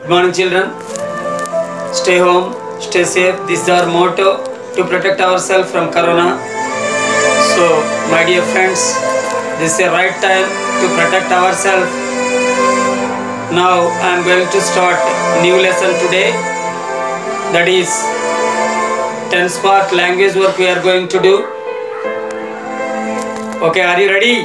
Good morning, children. Stay home, stay safe. This is our motto to protect ourselves from corona. So, my dear friends, this is a right time to protect ourselves. Now, I am going to start new lesson today. That is 10 part language work we are going to do. Okay, are you ready?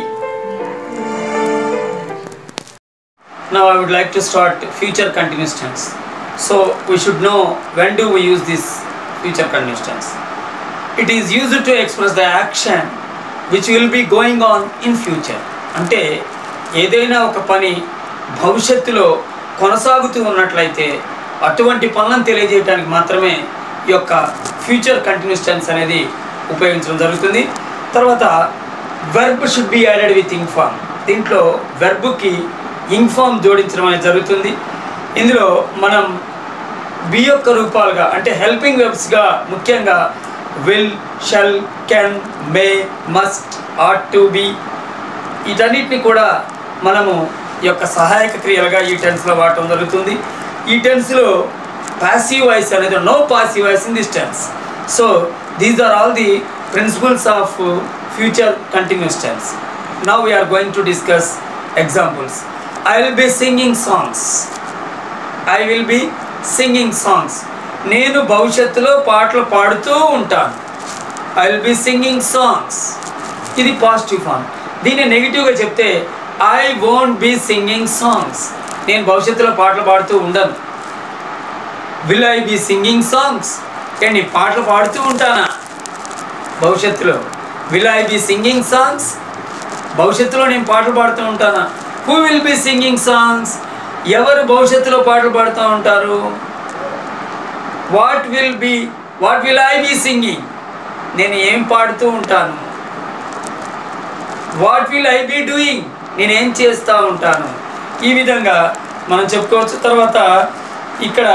Now I would like to start future continuous tense. So we should know when do we use this future continuous tense. It is used to express the action which will be going on in future. అంటే ఏదైనా ఒక పని భవిష్యత్తులో కొనసాగుతూ ఉన్నట్లయితే అటువంటి పనులను తెలియజేయడానికి మాత్రమే ఈ యొక్క ఫ్యూచర్ కంటిన్యూస్ టెన్స్ అనేది ఉపయోగించడం జరుగుతుంది తర్వాత verb should be added with inform దీంట్లో వెర్బ్కి ఇన్ఫార్మ్ జోడించడం అనేది జరుగుతుంది ఇందులో మనం బి యొక్క రూపాలుగా అంటే హెల్పింగ్ వెబ్స్గా ముఖ్యంగా will shall can may must ought to be వీటన్నిటిని కూడా మనము ఈ యొక్క సహాయక క్రియలుగా ఈ టెన్స్లో వాడటం జరుగుతుంది ఈ టెన్స్లో పాసివ్ వాయిస్ అనేది no passive voice in this tense so these are all the principles of future continuous tense now we are going to discuss examples I will be singing songs I will be singing songs నేను భవిష్యత్తులో పాటలు పాడుతూ ఉంటాను I will be singing songs ఇది positive form దీన్ని నెగిటివ్గా చెప్తే I won't be singing songs నేను భవిష్యత్తులో పాటలు పాడుతూ ఉండను will I be singing songs కానీ పాటలు పాడుతూ ఉంటానా భవిష్యత్తులో will I be singing songs భవిష్యత్తులో నేను పాటలు పాడుతూ ఉంటానా who will be singing songs ఎవరు భవిష్యత్తులో పాటలు పాడుతూ ఉంటారు what will be what will I be singing నేను ఏం పాడుతూ ఉంటాను what will I be doing నేనేం చేస్తూ ఉంటాను ఈ విధంగా మనం చెప్పుకోవచ్చు తర్వాత ఇక్కడ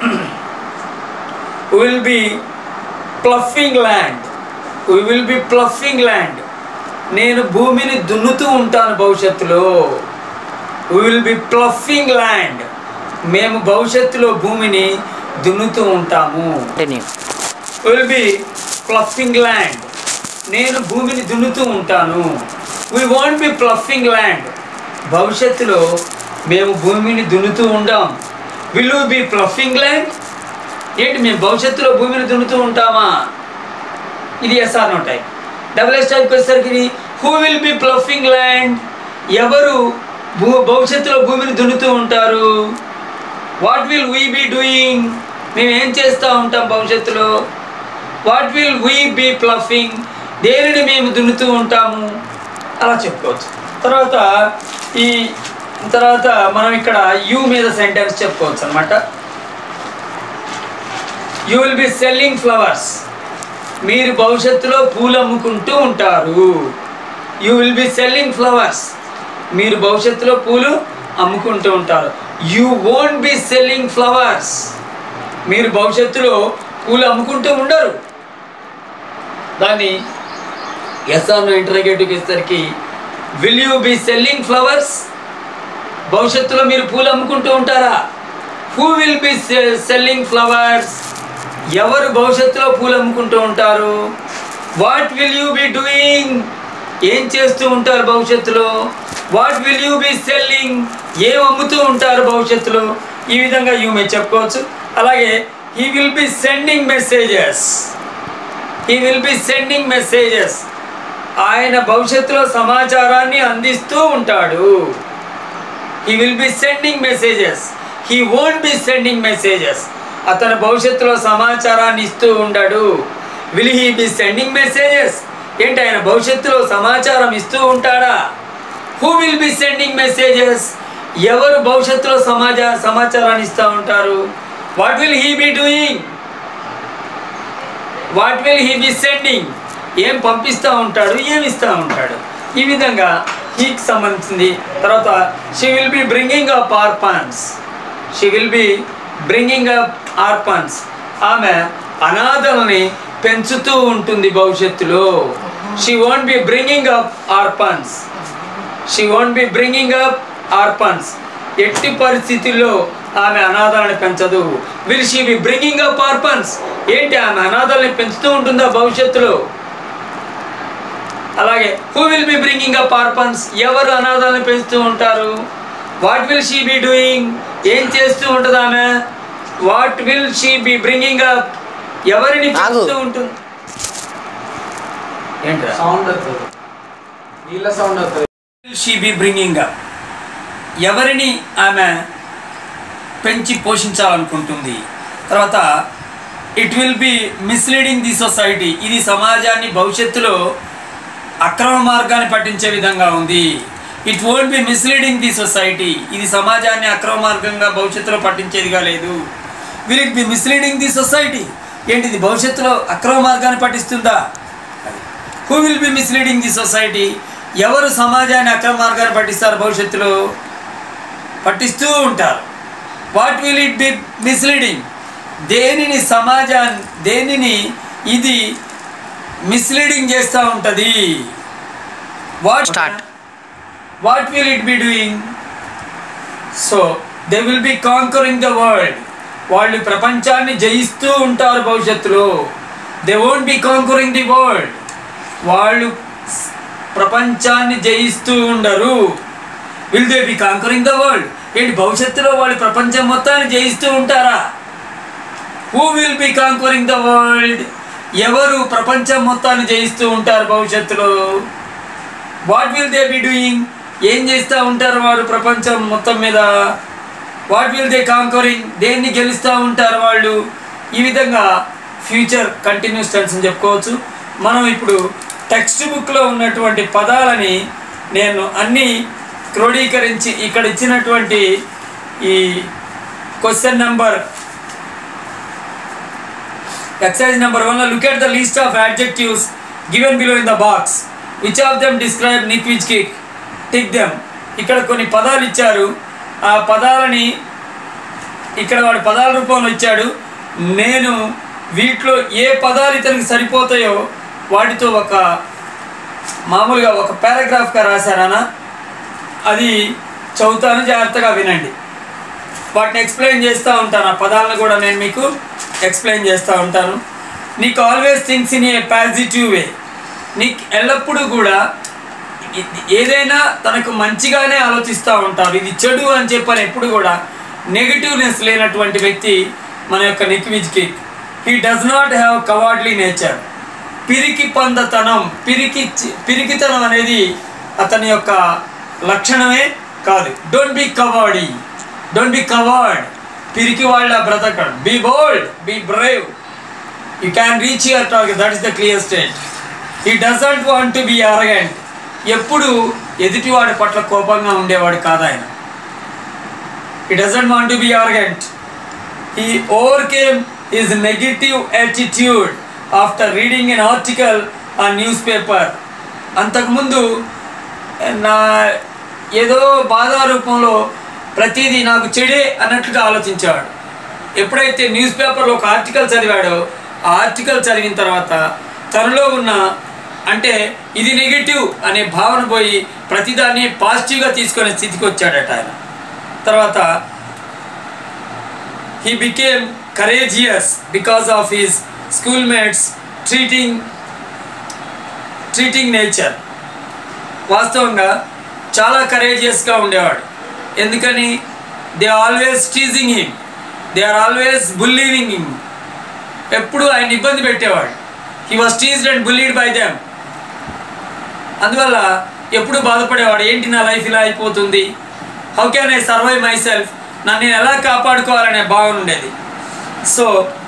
will be ploughing land we will be ploughing land నేను భూమిని దున్నుతూ ఉంటాను భవిష్యత్తులో we will be ploughing land మేము భవిష్యత్తులో భూమిని దున్నుతూ ఉంటాము Continue. Will be ploughing land నేను భూమిని దున్నుతూ ఉంటాను we want be ploughing land భవిష్యత్తులో మేము భూమిని దున్నుతూ ఉంటాం విల్ బి ప్లఫింగ్ ల్యాండ్ ఏంటి మేము భవిష్యత్తులో భూమిని దున్నుతూ ఉంటామా ఇది yes or no type double S టైప్కి వచ్చేసరికి ఇది who will be ploughing land ఎవరు భూ భవిష్యత్తులో భూమిని దున్నుతూ ఉంటారు what will we be doing మేము ఏం చేస్తూ ఉంటాం భవిష్యత్తులో what will we be ploughing దేనిని మేము దున్నుతూ ఉంటాము అలా చెప్పుకోవచ్చు తర్వాత ఈ తర్వాత మనం ఇక్కడ యూ మీద సెంటెన్స్ చెప్పుకోవచ్చు అనమాట you will be selling flowers మీరు భవిష్యత్తులో పూలు అమ్ముకుంటూ ఉంటారు you will be selling flowers మీరు భవిష్యత్తులో పూలు అమ్ముకుంటూ ఉంటారు you won't be selling flowers మీరు భవిష్యత్తులో పూలు అమ్ముకుంటూ ఉండరు దాన్ని ఎస్ఆర్ ఇంటర్గేటివ్కి ఇచ్చేసరికి will you be selling flowers భవిష్యత్తులో మీరు పూలు అమ్ముకుంటూ ఉంటారా who will be selling flowers ఎవరు భవిష్యత్తులో పూలు అమ్ముకుంటూ ఉంటారు what will you be doing ఏం చేస్తూ ఉంటారు భవిష్యత్తులో what will you be selling ఏం అమ్ముతూ ఉంటారు భవిష్యత్తులో ఈ విధంగా యూ మే చెప్పుకోవచ్చు అలాగే he will be sending messages he will be sending messages ఆయన భవిష్యత్తులో సమాచారాన్ని అందిస్తూ ఉంటాడు he will be sending messages he won't be sending messages అతను భవిష్యత్తులో సమాచారాన్ని ఇస్తూ ఉండడు will he be sending messages ఏంటి ఆయన భవిష్యత్తులో సమాచారం ఇస్తూ ఉంటాడా who will be sending messages ఎవరు భవిష్యత్తులో సమాజా సమాచారాన్ని ఇస్తూ ఉంటారు what will he be doing what will he be sending ఏం పంపిస్తూ ఉంటాడు ఏమి ఇస్తూ ఉంటాడు ఈ విధంగా హీకి సంబంధించింది తర్వాత she will be bringing up orphans she will be bringing up orphans ఆమె అనాథల్ని పెంచుతూ ఉంటుంది భవిష్యత్తులో she won't be bringing up orphans she won't be bringing up orphans ఎట్టి పరిస్థితుల్లో ఆమె అనాథాలను పెంచదు will she be bringing up orphans ఏంటి ఆమె అనాథాలను పెంచుతూ ఉంటుందా భవిష్యత్తులో అలాగే who will be bringing up orphans ఎవరు అనాథాలను పెంచుతూ ఉంటారు what will she be doing ఏం చేస్తూ ఉంటుంది ఆమె what will she be bringing up ఎవరిని ఆగు. పెంచుతూ ఉంటుంది ఏంట్రా సౌండ్ వస్తుంది నీళ్ళ సౌండ్ వస్తుంది షీ బి బ్రింగింగ్ అప్ ఎవరిని ఆమె పెంచి పోషించాలనుకుంటుంది తర్వాత it will be misleading the society ఇది సమాజాన్ని భవిష్యత్తులో అక్రమ మార్గాన్ని పట్టించే విధంగా ఉంది it won't be misleading the society ఇది సమాజాన్ని అక్రమ మార్గంగా భవిష్యత్తులో పట్టించేదిగా లేదు will it be misleading the society ఏంటిది భవిష్యత్తులో అక్రమ మార్గాన్ని పట్టిస్తుందా who will be misleading the society ఎవరు సమాజాన్ని అక్రమ మార్గాన్ని పట్టిస్తారు భవిష్యత్తులో పట్టిస్తూ ఉంటారు what will it be misleading దేనిని సమాజాన్ని దేనిని ఇది మిస్లీడింగ్ చేస్తూ ఉంటుంది what Start. What will it be doing so they will be conquering the world వాళ్ళు ప్రపంచాన్ని జయిస్తూ ఉంటారు భవిష్యత్తులో they won't be conquering the world వాళ్ళు స్- ప్రపంచాన్ని జయిస్తూ ఉండరు will they be conquering the world ఏంటి భవిష్యత్తులో వాళ్ళు ప్రపంచం మొత్తాన్ని జయిస్తూ ఉంటారా who will be conquering the world ఎవరు ప్రపంచం మొత్తాన్ని జయిస్తూ ఉంటారు భవిష్యత్తులో what will they be doing ఏం చేస్తూ ఉంటారు వారు ప్రపంచం మొత్తం మీద వాట్ విల్ దే కాంకరింగ్ దేన్ని గెలుస్తూ ఉంటారు వాళ్ళు ఈ విధంగా ఫ్యూచర్ కంటిన్యూస్ టెన్స్ అని చెప్పుకోవచ్చు మనం ఇప్పుడు టెక్స్ట్ బుక్లో ఉన్నటువంటి పదాలని నేను అన్నీ క్రోడీకరించి ఇక్కడ ఇచ్చినటువంటి ఈ question number Exercise number one, look at the list of adjectives given below in the box. Which of them describe Nick which kick? Tick them. ఇక్కడ కొన్ని పదాలు ఇచ్చారు ఆ పదాలని ఇక్కడ వాడు పదాల రూపంలో ఇచ్చాడు నేను వీటిలో ఏ పదాలు ఇతనికి సరిపోతాయో వాటితో ఒక మామూలుగా ఒక పారాగ్రాఫ్గా రాశానా అది చదువుతాను జాగ్రత్తగా వినండి వాటిని ఎక్స్ప్లెయిన్ చేస్తూ ఉంటాను ఆ పదాలను కూడా నేను మీకు ఎక్స్ప్లెయిన్ చేస్తూ ఉంటాను నీకు always things in a positive way నీకు ఎల్లప్పుడూ కూడా ఇది- ఏదైనా తనకు మంచిగానే ఆలోచిస్తూ ఉంటారు ఇది చెడు అని చెప్పని ఎప్పుడు కూడా నెగిటివ్నెస్ లేనటువంటి వ్యక్తి మన యొక్క నిక్విజ్కి he does not have cowardly nature పిరికి పందతనం పిరికి పిరికితనం అనేది అతని యొక్క లక్షణమే కాదు don't be cowardly don't be coward పిరికి వాళ్ళ బ్రతకడు be bold be brave you can reach your target that is the clear state he doesn't want to be arrogant ఎప్పుడు ఎదుటివాడి పట్ల కోపంగా ఉండేవాడు కాదు ఆయన he doesn't want to be arrogant he overcame his negative attitude after reading an article on newspaper అంతకుముందు నా ఏదో బాధా రూపంలో ప్రతిదీ నాకు చెడే అన్నట్లుగా ఆలోచించాడు ఎప్పుడైతే న్యూస్ పేపర్లో ఒక ఆర్టికల్ చదివాడో ఆ ఆర్టికల్ చదివిన తర్వాత తనలో ఉన్న అంటే ఇది నెగిటివ్ అనే భావన పోయి ప్రతిదాన్ని పాజిటివ్గా తీసుకునే స్థితికి వచ్చాడట ఆయన తర్వాత he became courageous because of his schoolmates treating treating nature వాస్తవంగా చాలా కరేజియస్గా ఉండేవాడు ఎందుకని they always teasing him they are always bullying him ఎప్పుడు ఆయన ఇబ్బంది పెట్టేవాడు he was teased and bullied by them అందువల్ల ఎప్పుడు బాధపడేవాడు ఏంటి నా లైఫ్ ఇలా అయిపోతుంది how can I survive my self నన్ను నేను ఎలా కాపాడుకోవాలనే భావన ఉండేది so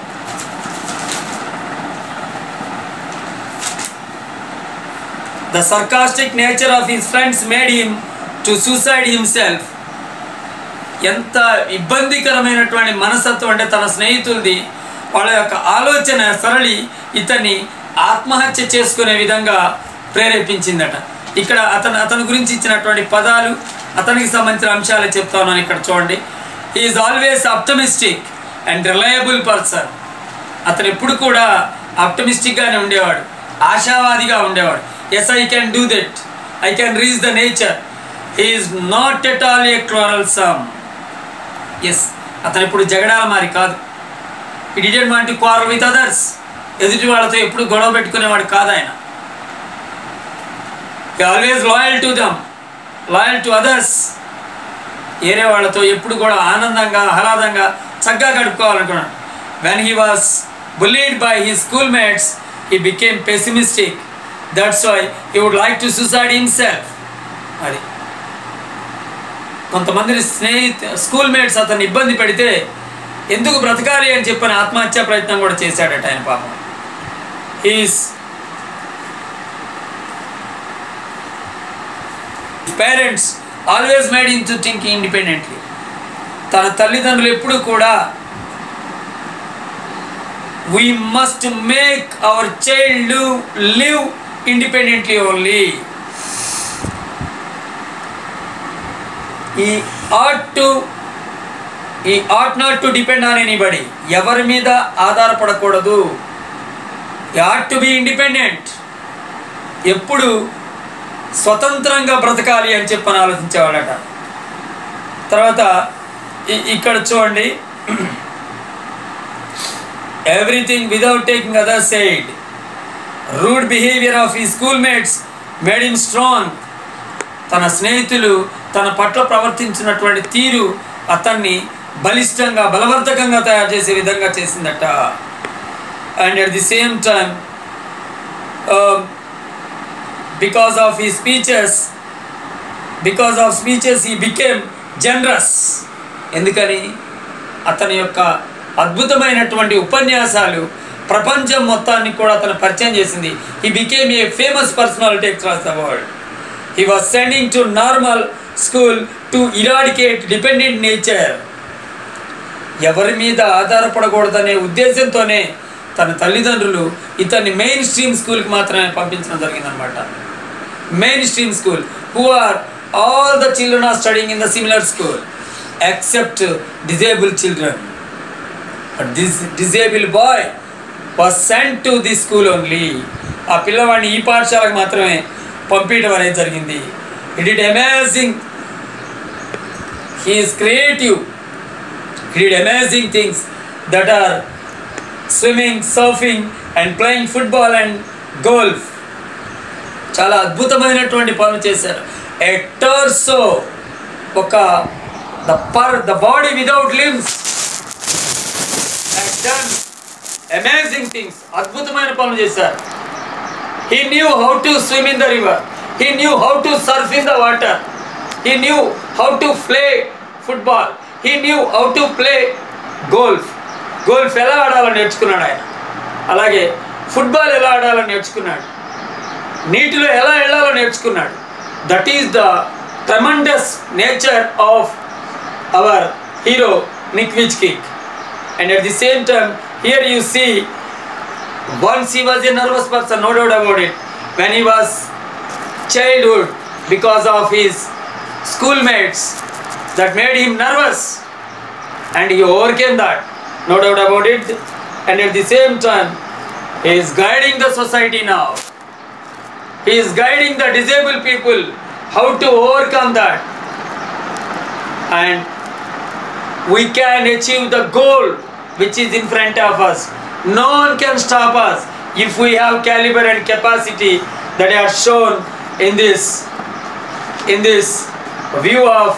the sarcastic nature of his friends made him to suicide himself ఎంత ఇబ్బందికరమైనటువంటి మనస్తత్వం అంటే తన స్నేహితులది వాళ్ళ యొక్క ఆలోచన సరళి ఇతన్ని ఆత్మహత్య చేసుకునే విధంగా ప్రేరేపించిందట ఇక్కడ అతను అతని గురించి ఇచ్చినటువంటి పదాలు అతనికి సంబంధించిన అంశాలు చెప్తాను ఇక్కడ చూడండి is always optimistic and reliable person అతను ఎప్పుడు కూడా ఆప్టమిస్టిక్గానే ఉండేవాడు ఆశావాదిగా ఉండేవాడు yes I can do that I can reach the nature he's not at all a quarrelsome అతను ఇప్పుడు జగడాల మారి కాదు he didn't want quarrel with others ఎదుటి వాళ్ళతో ఎప్పుడు గొడవ పెట్టుకునేవాడు కాదు ఆయన always loyal to them loyal to others వేరే వాళ్ళతో ఎప్పుడు కూడా ఆనందంగా ఆహ్లాదంగా చక్కగా గడుపుకోవాలనుకున్నాడు when he was bullied by he school mates he became pessimistic that's why he would like to suicide himself అది కొంతమంది స్నేహితు స్కూల్ మేట్స్ అతన్ని ఇబ్బంది పెడితే ఎందుకు బ్రతకాలి అని చెప్పని ఆత్మహత్యా ప్రయత్నం కూడా చేశాడట ఆయన పాపం his parents always made in to think independently తన తల్లిదండ్రులు ఎప్పుడు కూడా we must make our child live independently only he ought to he ought not to depend on anybody ఎవరి మీద ఆధారపడకూడదు ఆట్ టు బి ఇండిపెండెంట్ ఎప్పుడు స్వతంత్రంగా బ్రతకాలి అని చెప్పని ఆలోచించేవాడట తర్వాత ఇ- ఇక్కడ చూడండి everything without taking other side rude behaviour of ఈ school mates made in strong తన స్నేహితులు తన పట్ల ప్రవర్తించినటువంటి తీరు అతన్ని బలిష్టంగా బలవర్ధకంగా తయారు చేసే విధంగా చేసిందట and at the same time because of ఈ speeches because of speeches he became generous ఎందుకని అతని యొక్క అద్భుతమైనటువంటి ఉపన్యాసాలు ప్రపంచం మొత్తాన్ని కూడా అతను పరిచయం చేసింది he became a famous personality across the world he was sending to normal school to eradicate dependent nature ఎవరి మీద ఆధారపడకూడదనే ఉద్దేశంతోనే తన తల్లిదండ్రులు ఇతన్ని మెయిన్ స్ట్రీమ్ స్కూల్కి మాత్రమే పంపించడం జరిగిందనమాట mainstream school who are all the children are studying in the similar school except disable children but this disable boy was sent to the school only ఆ పిల్లవాడిని ఈ పాఠశాలకు మాత్రమే పంపించడం అనేది జరిగింది it it amazing he is creative he did amazing things that are swimming, surfing and playing football and golf. చాలా అద్భుతమైనటువంటి పనులు చేశారు ఎ టర్సో ఒక ద పర్ the body without limbs done amazing things అద్భుతమైన పనులు చేశారు he knew how to swim in the river he knew how to surf in the water he knew how to play football he knew how to play golf golf ఎలా ఆడాలో నేర్చుకున్నాడు ఆయన అలాగే football ఎలా ఆడాలో నేర్చుకున్నాడు నీటిలో ఎలా వెళ్ళాలో నేర్చుకున్నాడు that is the tremendous nature of our hero Nick Vujicic and at the same time here you see once he was a nervous person no doubt about it when he was childhood because of his schoolmates that made him nervous and he overcame that no doubt about it and at the same time he is guiding the society now he is guiding the disabled people how to overcome that and we can achieve the goal which is in front of us. No one can stop us if we have caliber and capacity that are shown in this in this view of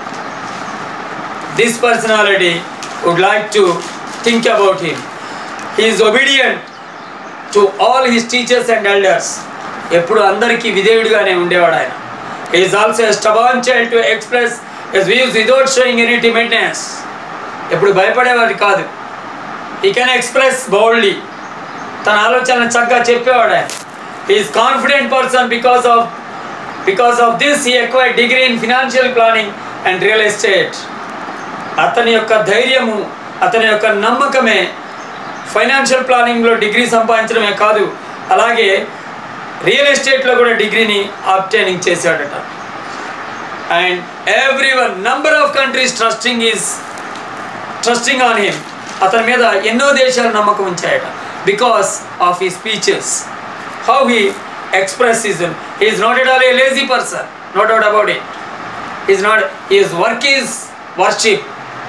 this personality would like to think about him. He is obedient to all his teachers and elders. ఎప్పుడు అందరికీ విధేయుడిగానే ఉండేవాడు ఆయన is also stubborn child to express his views without showing any timidness ఎప్పుడు భయపడేవాడు కాదు ఈ can express బౌల్డ్లీ తన ఆలోచనలు చక్కగా చెప్పేవాడు ఆయన is confident person because of because of this he acquire degree in financial planning and real estate అతని యొక్క ధైర్యము అతని యొక్క నమ్మకమే ఫైనాన్షియల్ ప్లానింగ్లో డిగ్రీ సంపాదించడమే కాదు అలాగే రియల్ ఎస్టేట్లో కూడా డిగ్రీని ఆప్టైనింగ్ చేశాడట and every one number of countries trusting is trusting on him అతని మీద ఎన్నో దేశాలు నమ్మకం ఉంచాయట బికాస్ ఆఫ్ ఈ speeches how he express is is not at all a lazy person no doubt about it is not is work is worship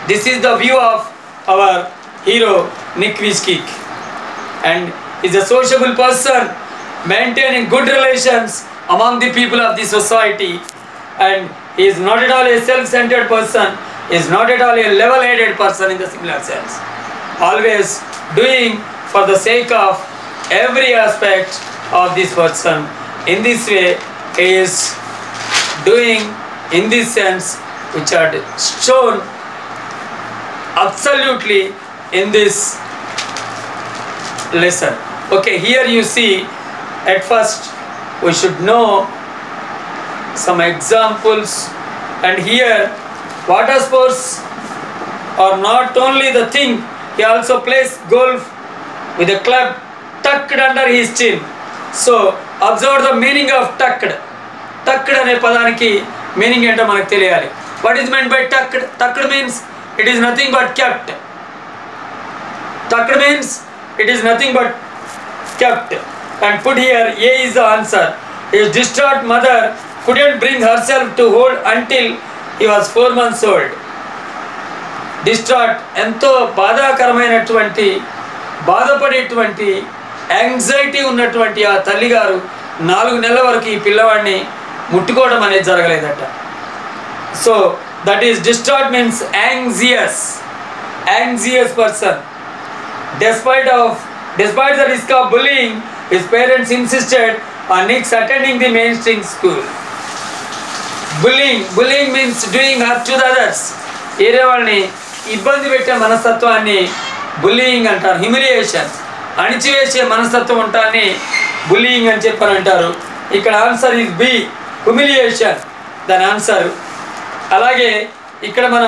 This is the view of our hero Nick Vujicic and is a sociable person maintaining good relations among the people of the society and he is not at all a self-centered person is not at all a level-headed person in the similar sense always doing for the sake of every aspect of this person in this way he is doing in this sense which are shown absolutely in this lesson okay here you see at first we should know some examples and here water sports are not only the thing he also plays golf with a club tucked under his chin so observe the meaning of tucked tucked అనే పదానికి meaning ఏంటో మనకు తెలియాలి what is meant by tucked tucked means it is nothing but kept tucked means it is nothing but kept and put here a is the answer his distraught mother couldn't bring herself to hold until he was four months old distraught ఎంతో బాధాకరమైనటువంటి బాధపడేటువంటి anxiety ఉన్నటువంటి ఆ తల్లిగారు నాలుగు నెలల వరకు ఈ పిల్లవాడిని ముట్టుకోవడం అనేది జరగలేదట so that is distraught means anxious anxious person Despite of despite the risk of bullying, his parents insisted on Nick's attending the mainstream school. Bullying, bullying means doing hurt to the others. వేరే వాళ్ళని ఇబ్బంది పెట్టే మనస్తత్వాన్ని bullying అంటారు humiliation అణిచివేసే మనస్తత్వం ఉంటాన్ని bullying అని చెప్పని అంటారు ఇక్కడ ఆన్సర్ ఈజ్ బి హ్యూమిలియేషన్ దాని ఆన్సర్ అలాగే ఇక్కడ మనం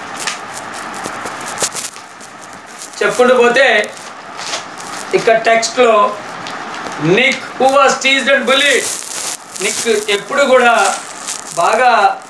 చెప్పుకుంటూ పోతే ఇక్కడ టెక్స్ట్లో Nick who was teased and bullied Nick ఎప్పుడు కూడా బాగా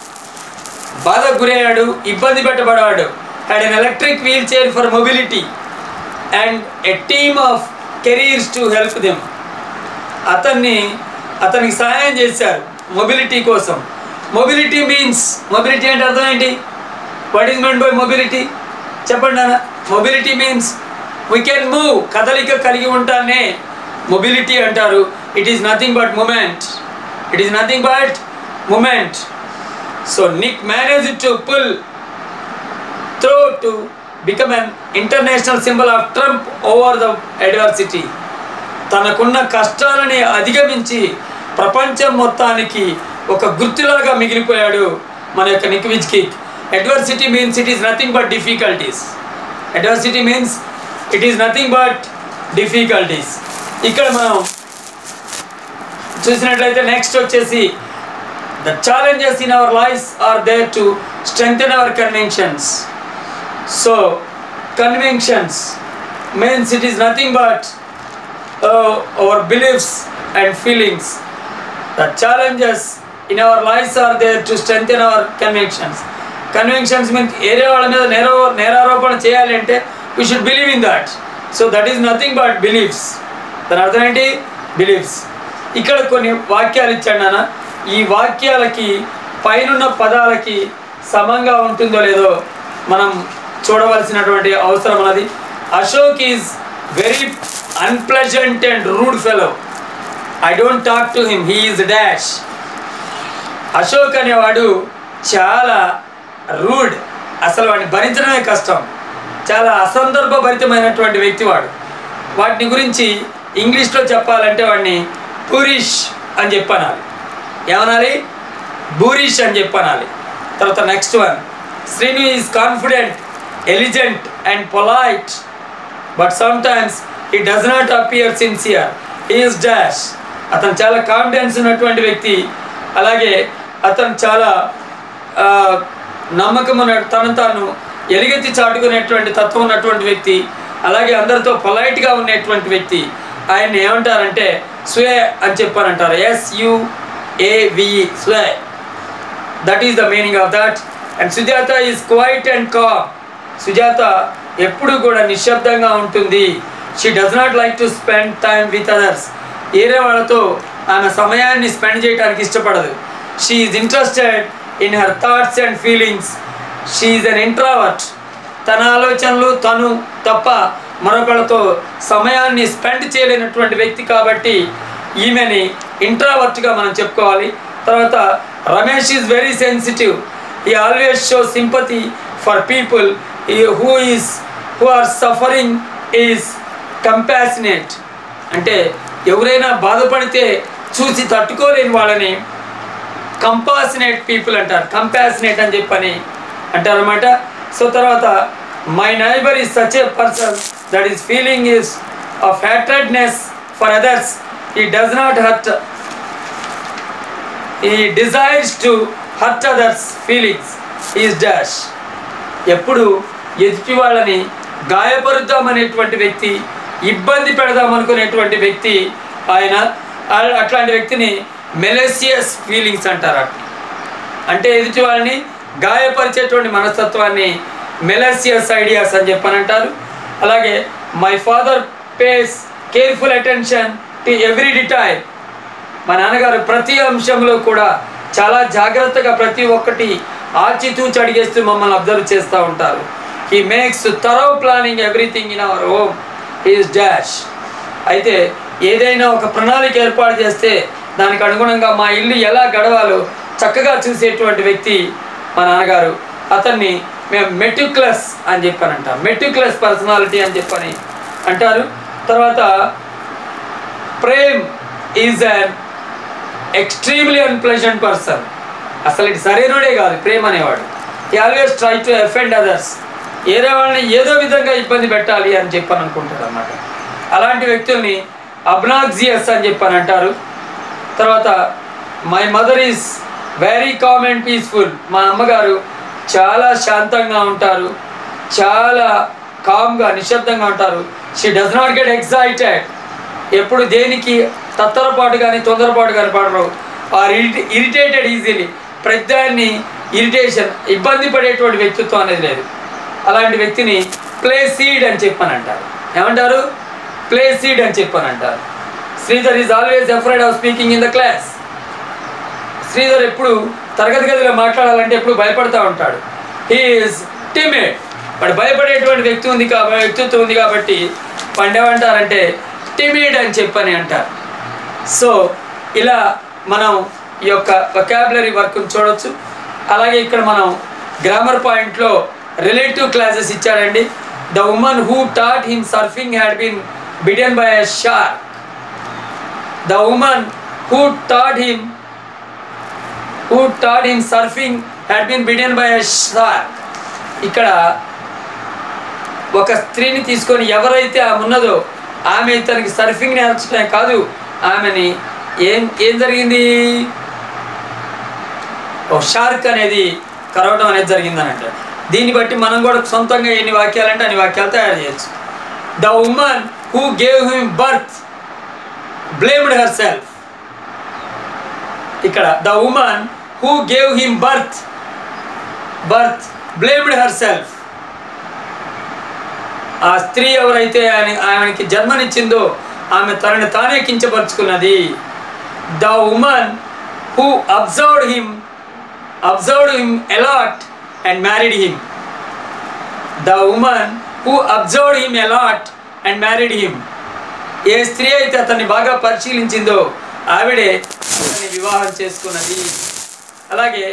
బాధకు గురయ్యాడు ఇబ్బంది పెట్టబడేవాడు had an electric wheelchair for mobility and a team of carers to help them అతన్ని అతనికి సహాయం చేశారు మొబిలిటీ కోసం మొబిలిటీ మీన్స్ మొబిలిటీ అంటే అర్థం ఏంటి what is mean by mobility చెప్పండి నాన్న mobility means we can move కదలిక కలిగి ఉంటానే మొబిలిటీ అంటారు it is nothing but moment it is nothing but moment so Nick manage to pull through to become an international symbol of triumph over the adversity తనకున్న కష్టాలని అధిగమించి ప్రపంచం మొత్తానికి ఒక గుర్తులాగా మిగిలిపోయాడు మన యొక్క Nick Vujicic adversity means it is nothing but difficulties adversity means it is nothing but difficulties ఇక్కడ మనం చూసినట్లయితే నెక్స్ట్ వచ్చేసి the challenges in our life are there to strengthen our conventions so conventions means it is nothing but our beliefs and feelings the challenges in our lives are there to strengthen our conventions conventions mean ఏరే వాళ్ళ మీద నేర నేరారోపణ చేయాలి అంటే we should believe in that so that is nothing but beliefs దాని అర్థం ఏంటి బిలీఫ్స్ ఇక్కడ కొన్ని వాక్యాలు ఇచ్చాడు నాన్న ఈ వాక్యాలకి పైనున్న పదాలకి సమంగా ఉంటుందో లేదో మనం చూడవలసినటువంటి అవసరం ఉన్నది Ashok is very unpleasant and rude fellow I don't talk to him he is dash Ashok అనేవాడు చాలా రూడ్ అసలు వాడిని భరించడమే కష్టం చాలా అసందర్భభరితమైనటువంటి వ్యక్తి వాడు వాటిని గురించి ఇంగ్లీష్లో చెప్పాలంటే వాడిని పూరిష్ అని చెప్పనాలి ఏమనాలి బూరిష్ అని చెప్పనాలి తర్వాత next one Srinu is confident elegant and polite but sometimes he does not appear sincere is dash అతను చాలా కాన్ఫిడెన్స్ ఉన్నటువంటి వ్యక్తి అలాగే అతను చాలా ఆ, నమ్మకం ఉన్న తను తాను ఎలుగెత్తి చాటుకునేటువంటి తత్వం ఉన్నటువంటి వ్యక్తి అలాగే అందరితో పొలైట్గా ఉండేటువంటి వ్యక్తి ఆయన్ని ఏమంటారంటే స్వే అని చెప్పారంటారు S U A V E suave that is the meaning of that and Sujatha is quiet and calm Sujatha ఎప్పుడు కూడా నిశ్శబ్దంగా ఉంటుంది she does not like to spend time with others వేరే వాళ్ళతో ఆమె సమయాన్ని స్పెండ్ చేయడానికి ఇష్టపడదు she is interested in her thoughts and feelings she is an introvert తన ఆలోచనలు తను తప్ప మరొకళ్ళతో సమయాన్ని స్పెండ్ చేయలేనటువంటి వ్యక్తి కాబట్టి ఈమెని ఇంట్రావర్ట్గా మనం చెప్పుకోవాలి తర్వాత Ramesh is very sensitive he always show sympathy for people who is who are suffering is compassionate అంటే ఎవరైనా బాధపడితే చూసి తట్టుకోలేని వాళ్ళని కంపాసినేట్ పీపుల్ అంటారు కంపాసినేట్ అని చెప్పని అంటారు అనమాట సో తర్వాత my neighbour is such a person that is feeling is of hatredness for others he does not hurt he desires to hurt others feelings is dash ఎప్పుడు ఎదుటి వాళ్ళని గాయపరుద్దామనేటువంటి వ్యక్తి ఇబ్బంది పెడదామనుకునేటువంటి వ్యక్తి ఆయన ఆ- అట్లాంటి వ్యక్తిని మెలసియస్ ఫీలింగ్స్ అంటారు అట్లా అంటే ఎదుటి వాళ్ళని గాయపరిచేటువంటి మనస్తత్వాన్ని మెలసియస్ ఐడియాస్ అని చెప్పని అంటారు అలాగే my father pays careful attention to every detail మా నాన్నగారు ప్రతి అంశంలో కూడా చాలా జాగ్రత్తగా ప్రతి ఒక్కటి ఆచితూచి అడిగేస్తూ మమ్మల్ని అబ్జర్వ్ చేస్తూ ఉంటారు he makes thorough planning everything in our home is dash అయితే ఏదైనా ఒక ప్రణాళిక ఏర్పాటు చేస్తే దానికి అనుగుణంగా మా ఇల్లు ఎలా గడవాలో చక్కగా చూసేటువంటి వ్యక్తి మా నాన్నగారు అతన్ని మేము మెట్యుక్లస్ అని చెప్పని అంటాం మెట్యుక్లస్ పర్సనాలిటీ అని చెప్పని అంటారు తర్వాత Prem is an extremely unpleasant person అసలు ఇది సరైనడే కాదు ప్రేమ అనేవాడు he always try to offend others ఏరే వాళ్ళని ఏదో విధంగా ఇబ్బంది పెట్టాలి అని చెప్పని అనుకుంటాడు అనమాట అలాంటి వ్యక్తుల్ని అబ్నాక్సియస్ అని చెప్పని అంటారు తర్వాత my mother is very calm and peaceful మా అమ్మగారు చాలా శాంతంగా ఉంటారు చాలా కామ్గా నిశ్శబ్దంగా ఉంటారు she does not get excited ఎప్పుడు దేనికి తత్తరపాటు కానీ తొందరపాటు కానీ పడరు ఆర్ ఇరిటేటెడ్ ఈజీలీ ప్రతిదాన్ని ఇరిటేషన్ ఇబ్బంది పడేటువంటి వ్యక్తిత్వం అనేది లేదు అలాంటి వ్యక్తిని ప్లే సీడ్ అని చెప్పని అంటారు ఏమంటారు ప్లే సీడ్ అని చెప్పని అంటారు Sridhar is always afraid of speaking in the class Sridhar ఎప్పుడు తరగతి గదిలో మాట్లాడాలంటే ఎప్పుడు భయపడతా ఉంటాడు హీఈస్ టిమేట్ వాడు భయపడేటువంటి వ్యక్తి ఉంది కాబట్టి వ్యక్తిత్వం ఉంది కాబట్టి పండేమంటారంటే టిమేడ్ అని చెప్పని అంటారు సో ఇలా మనం ఈ యొక్క వొకాబులరీ వర్క్ని చూడొచ్చు అలాగే ఇక్కడ మనం గ్రామర్ పాయింట్లో రిలేటివ్ క్లాసెస్ ఇచ్చాడండి the woman who taught him surfing had been bitten by a shark the woman who taught him who taught him surfing had been bitten by a shark ఇక్కడ ఒక స్త్రీని తీసుకొని ఎవరైతే ఆమె ఉన్నదో ఆమె తనకి సర్ఫింగ్ నేర్చడమే కాదు ఆమెని ఏం ఏం జరిగింది ఓ షార్క్ అనేది కరవడం అనేది జరిగిందని అంటారు దీన్ని బట్టి మనం కూడా సొంతంగా ఎన్ని వాక్యాలంటే అన్ని వాక్యాలు తయారు చేయొచ్చు the woman who gave him birth blamed herself ఇక్కడ the woman who gave him birth birth blamed herself ఆ స్త్రీ ఎవరైతే ఆయన ఆయనకి జన్మనిచ్చిందో ఆమె తనని తానే కించపరుచుకున్నది the woman who observed him observed him a lot and married him the woman who observed him a lot and married him ఏ స్త్రీ అయితే అతన్ని బాగా పరిశీలించిందో ఆవిడే అతన్ని వివాహం చేసుకున్నది అలాగే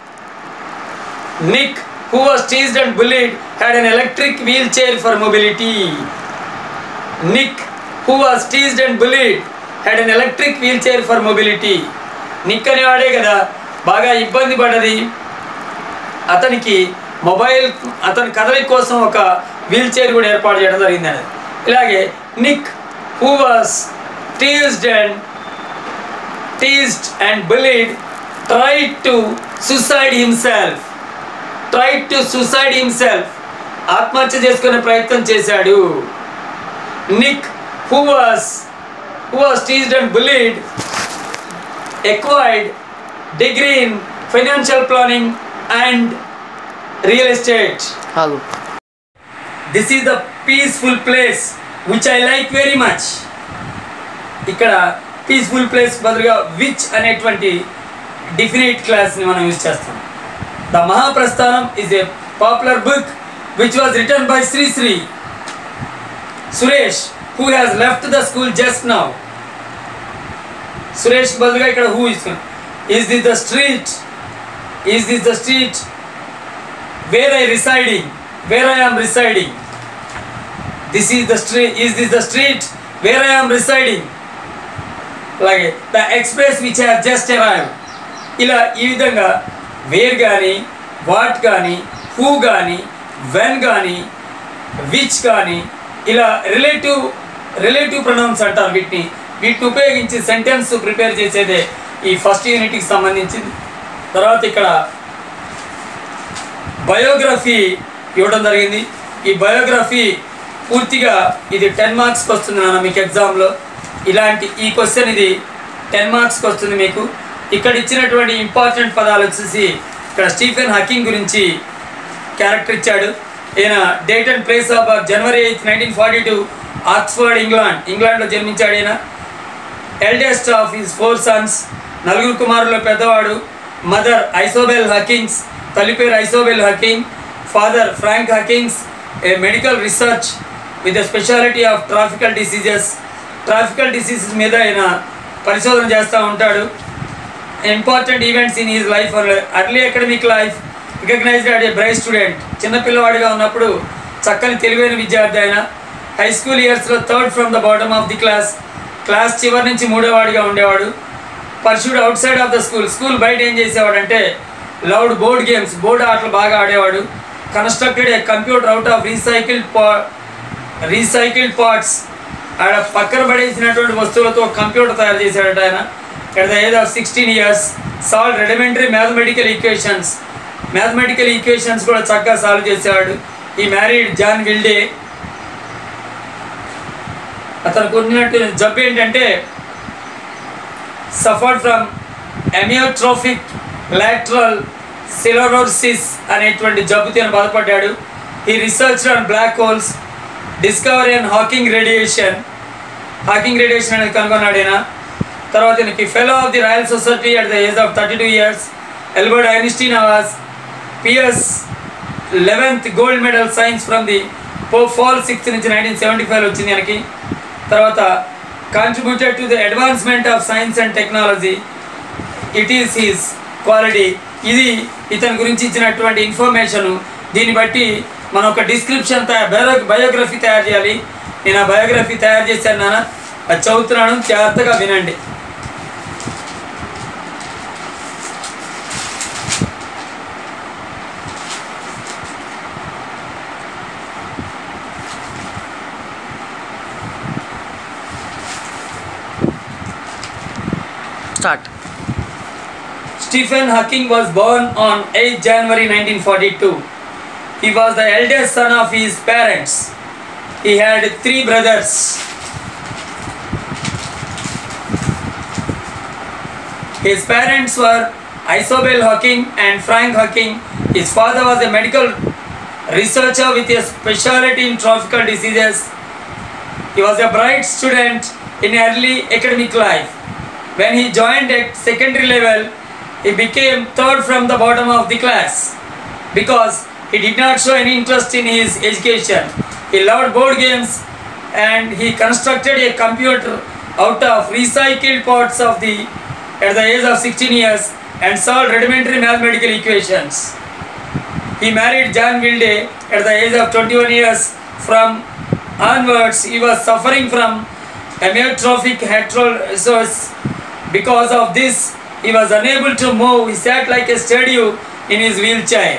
Nick who was teased and bullied had an electric wheelchair for mobility Nick who was teased and bullied had an electric wheelchair for mobility Nick అనేవాడే కదా బాగా ఇబ్బంది పడ్డది అతనికి మొబైల్ అతని కదలిక కోసం ఒక వీల్ చైర్ కూడా ఏర్పాటు చేయడం జరిగింది అనేది ఇలాగే Nick who was teased and teased and bullied try to suicide himself try to suicide himself ఆత్మహత్య చేసుకునే ప్రయత్నం చేశాడు Nick who was who was teased and bullied acquired degree in financial planning and real estate. ఆగు This is the peaceful place which I like very much. ఇక్కడ peaceful place బదులుగా which అనేటువంటి definite క్లాస్ని మనం యూజ్ చేస్తాం the Mahaprasthanam is a popular book which was written by Sri Sri Suresh, who has left the school just now. Suresh బదులుగా ఇక్కడ who ఇస్తుంది is this the street is this the street where I residing where I am residing this is the street is this the street where I am residing అలాగే the express which have just arrive ఇలా ఈ విధంగా wear కానీ what కానీ who కానీ when కానీ which కానీ ఇలా రిలేటివ్ రిలేటివ్ ప్రొనౌన్స్ అంటారు వీటిని వీటిని ఉపయోగించి సెంటెన్స్ ప్రిపేర్ చేసేదే ఈ ఫస్ట్ యూనిట్కి సంబంధించింది తర్వాత ఇక్కడ బయోగ్రఫీ ఇవ్వడం జరిగింది ఈ బయోగ్రఫీ పూర్తిగా ఇది టెన్ మార్క్స్కి వస్తుంది నాన్న మీకు ఎగ్జామ్లో ఇలాంటి ఈ క్వశ్చన్ ఇది టెన్ మార్క్స్కి వస్తుంది మీకు ఇక్కడ ఇచ్చినటువంటి ఇంపార్టెంట్ పదాలు వచ్చేసి ఇక్కడ స్టీఫెన్ హకింగ్ గురించి క్యారెక్టర్ ఇచ్చాడు ఈయన date and place of January eighth nineteen forty two Oxford England ఇంగ్లాండ్లో జన్మించాడు ఈయన eldest of his four sons నలుగురు కుమారుల పెద్దవాడు మదర్ ఐసోబెల్ హకింగ్స్ తల్లి పేరు Isobel Hawking father Frank Hawkings a medical research with the speciality of tropical diseases tropical diseases మీద ఆయన పరిశోధన చేస్తూ ఉంటాడు important events in his life early academic life recognized as a bright student చిన్నపిల్లవాడిగా ఉన్నప్పుడు చక్కని తెలివైన విద్యార్థి ఆయన హై స్కూల్ ఇయర్స్లో third from the bottom of the class class చివరి నుంచి మూడోవాడిగా ఉండేవాడు pursued outside of the school school బయట ఏం చేసేవాడంటే లౌడ్ బోర్డ్ గేమ్స్ బోర్డు ఆటలు బాగా ఆడేవాడు constructed a computer out of recycled పా రీసైకిల్డ్ పార్ట్స్ ఆడ పక్కన పడేసినటువంటి వస్తువులతో కంప్యూటర్ తయారు చేశాడట ఆయన at the age of sixteen years solve rudimentary mathematical equations mathematical equations కూడా చక్కగా సాల్వ్ చేసేవాడు ఈ మ్యారీడ్ జాన్ విల్డే అతనికి ఉన్నట్టు జబ్బు ఏంటంటే సఫర్డ్ ఫ్రమ్ ఎమియోట్రోఫిక్ లాట్రల్ సిలోరోసిస్ అనేటువంటి జబ్బుతో బాధపడ్డాడు ఈ research on black holes discovery and Hawking radiation Hawking radiation అనేది కనుగొన్నాడు ఈయన తర్వాత ఈయనకి fellow of the Royal Society at the age of thirty two years Albert Einstein అవాస్ Pius eleventh gold medal science from the pope Paul sixth నుంచి nineteen seventy five వచ్చింది ఆయనకి తర్వాత contributed to the advancement of science and technology it is his quality ఇది ఇతని గురించి ఇచ్చినటువంటి information దీన్ని బట్టి మనం ఒక డిస్క్రిప్షన్ తయారు బయో బయోగ్రఫీ తయారు చేయాలి నేను ఆ బయోగ్రఫీ తయారు చేశాను నాన్న అది చదువుతున్నాను జాగ్రత్తగా వినండి start Stephen Hawking was born on 8 January 1942. He was the eldest son of his parents. He had three brothers. His parents were Isobel Hawking and Frank Hawking. His father was a medical researcher with a specialty in tropical diseases. He was a bright student in early academic life. When he joined at secondary level, he became third from the bottom of the class because he did not show any interest in his education. He loved board games and he constructed a computer out of recycled parts of the at the age of 16 years and solved rudimentary mathematical equations. He married John Wilde at the age of 21 years. From onwards, he was suffering from amyotrophic heterosis. Because of this, he was unable to move. He sat like a statue in his wheelchair.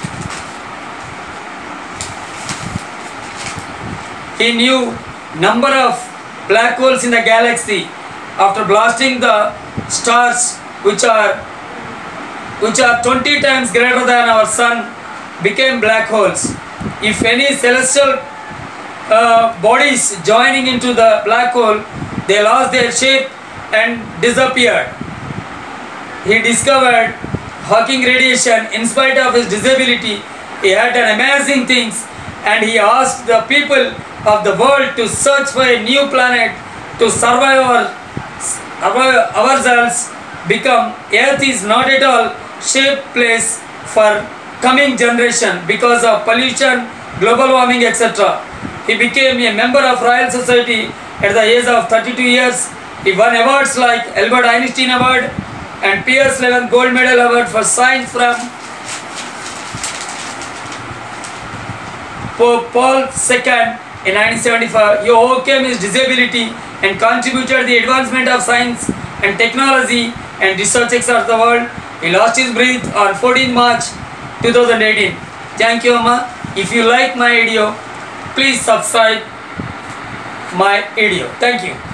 He knew number of black holes in the galaxy after blasting the stars which are which are 20 times greater than our sun became black holes. If any celestial uh, bodies joining into the black hole, they lost their shape and disappeared. He discovered Hawking radiation in spite of his disability. He had done amazing things and he asked the people of the world to search for a new planet to survive our, our ourselves become earth is not at all safe place for coming generation because of pollution global warming, etc. He became a member of Royal Society at the age of 32 years. He won awards like Albert Einstein Award and Pierce 11 Gold Medal Award for Science from Pope Paul II in 1975. He overcame his disability and contributed the advancement of science and technology and research across the world. He lost his breath on 14 March 2018. Thank you, Amma. If you like my video, please subscribe my video. Thank you.